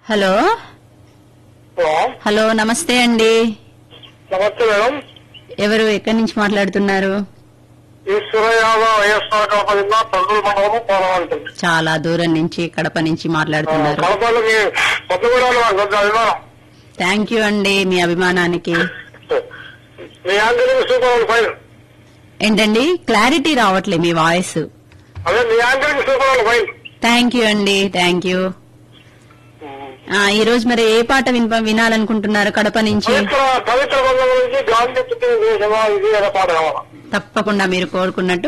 hello hello hello నమస్తే అండి నమస్తే మేడం ఎవరు ఎక్కడి నుంచి మాట్లాడుతున్నారు ఈశ్వర యాదవ్ వైఎస్ఆర్ కడప జిల్లా తొండూరు మండలం పోరాలి చాలా దూరం నుంచి కడప నుంచి మాట్లాడుతున్నారు కడపలో మీ కొత్తగూడలో కొంచెం అభిమానం థ్యాంక్ యూ అండి మీ అభిమానానికి మీ యాంకరింగ్ సూపర్ ఫైన్ ఏంటండి క్లారిటీ రావట్లే మీ వాయిస్ అదే మీ anchoring super fine thank you అండి థ్యాంక్ యూ ఆ, ఈ రోజు మరి ఏ పాట వినప వినాలనుకుంటున్నారు కడప నుంచి పవిత్ర పవిత్ర బంధం గురించి గాంధీ పుట్టిన దేశమా ఇది అనే పాట కావాలా తప్పకుండా మీరు కోరుకున్నట్టు